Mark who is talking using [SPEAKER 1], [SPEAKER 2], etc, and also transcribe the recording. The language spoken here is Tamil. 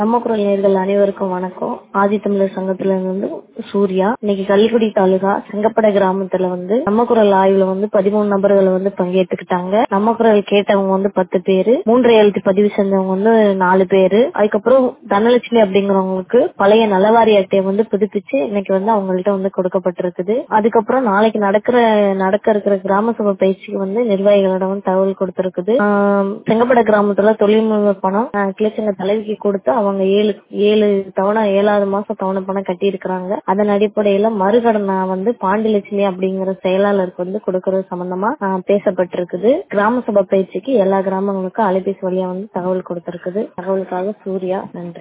[SPEAKER 1] நம்ம குரல் நேர்கள் அனைவருக்கும் வணக்கம் ஆதித்தமிழர் சங்கத்துல இருந்து சூர்யா இன்னைக்கு கள்ளிக்குடி தாலுகா செங்கப்பட கிராமத்துல வந்து நம்ம குரல் ஆய்வுல வந்து பதிமூணு நபர்கள் வந்து பங்கேற்றுக்கிட்டாங்க நம்ம குரல் கேட்டவங்க வந்து பத்து பேரு மூன்றை எழுத்து பதிவு செஞ்சவங்க வந்து நாலு பேரு அதுக்கப்புறம் தனலட்சுமி அப்படிங்கிறவங்களுக்கு பழைய நலவாரி அட்டையை வந்து புதுப்பிச்சு இன்னைக்கு வந்து அவங்கள்ட்ட வந்து கொடுக்கப்பட்டிருக்குது அதுக்கப்புறம் நாளைக்கு நடக்கிற நடக்க இருக்கிற கிராம சபை பயிற்சிக்கு வந்து நிர்வாகிகளிடம் வந்து தகவல் கொடுத்திருக்குது ஆஹ் செங்கப்பட கிராமத்துல தொழில்முறை பணம் ஆஹ் கிளச்சங்க தலைவிக்கு கொடுத்து அவங்க ஏழு ஏழு தவணை ஏழாவது மாசம் தவணை பணம் கட்டி இருக்கிறாங்க அதன் அடிப்படையில மறுகடனா வந்து பாண்டிலட்சுமி அப்படிங்கிற செயலாளருக்கு வந்து கொடுக்கறது சம்பந்தமா ஆஹ் பேசப்பட்டிருக்குது கிராம சபை பயிற்சிக்கு எல்லா கிராமங்களுக்கும் அலைபேசி வழியா வந்து தகவல் கொடுத்திருக்குது தகவலுக்காக சூர்யா நன்றி